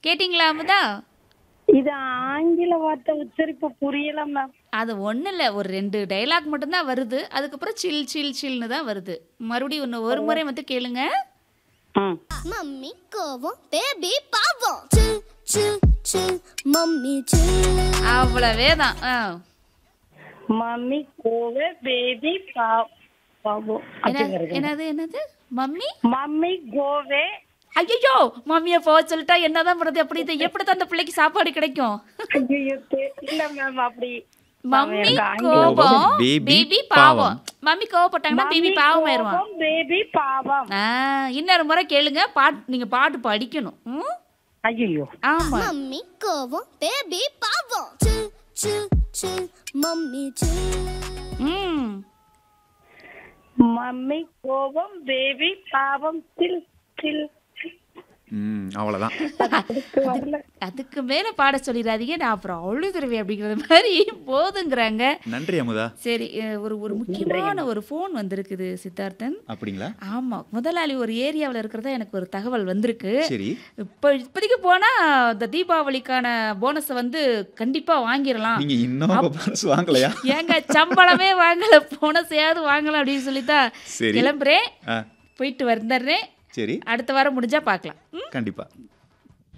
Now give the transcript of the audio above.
கேட்டிங்களா அமுதா இது ஆங்கில வார்த்தை உச்சரிப்பு புரியல மேம் அது ஒன்றும் இல்லை ஒரு ரெண்டு டைலாக் மட்டும்தான் வருது அதுக்கப்புறம் சில் சில் சில்னு தான் வருது மறுபடியும் ஒன்று ஒரு முறை வந்து கேளுங்க ம் மம்மி கோவம் பேபி பாவம் சில் சில் சில் மம்மி சில் அவ்வளவே தான் ஆ மம்மி கோவே பேபி பாபு என்ன- என்னது என்னது மம்மி மம்மி கோவே ஐயோ மம்மியை போக சொல்லிட்டா என்னதான் பண்ணுறது எப்படி இது எப்படி தான் அந்த பிள்ளைக்கு சாப்பாடு கிடைக்கும் ஐயோ இல்ல மேம் அப்படி மம்மி எனக்கு ஆங்கிலம் கோபம் Baby பேபி பாவம். பாவம் மம்மி கோவப்பட்டாங்கன்னா பேபி பாவம் ஆயிருவான் பேபி பாவம் ஆ இன்னொரு முறை கேளுங்க பாட்டு நீங்க பாட்டு படிக்கணும் ம்? ஐயோ ஆமா மம்மி கோவம் பேபி பாவம் சில் சில் சில் மம்மி சில் ம் மம்மி கோபம் பேபி பாவம் சில் சில் ம் அவ்வளோதான் அதுக்கு வரல அதுக்கு மேல பாட சொல்லிடாதீங்க நான் அப்புறம் அழுதுருவேன் அப்படிங்கிற மாதிரி போதுங்கிறாங்க நன்றி அமுதா சரி அஹ், ஒரு ஒரு முக்கியமான ஒரு ஃபோன் வந்திருக்குது சித்தார்த்தன் அப்படிங்களா ஆமா முதலாளி ஒரு ஏரியாவில் இருக்கிறதா எனக்கு ஒரு தகவல் வந்திருக்கு சரி இப்போ இப்போதைக்கு போனா இந்த தீபாவளிக்கான போனஸை வந்து கண்டிப்பா வாங்கிடலாம் நீங்க இன்னும் போனஸ் வாங்கலையா ஏங்க சம்பளமே வாங்கல போனஸையாவது வாங்கலாம் அப்படின்னு சொல்லித்தான் சரி கிளம்புறேன் ஆ போயிட்டு வந்துடுறேன் சரி அடுத்த வாரம் முடிஞ்சா பார்க்கலாம் ம்? கண்டிப்பா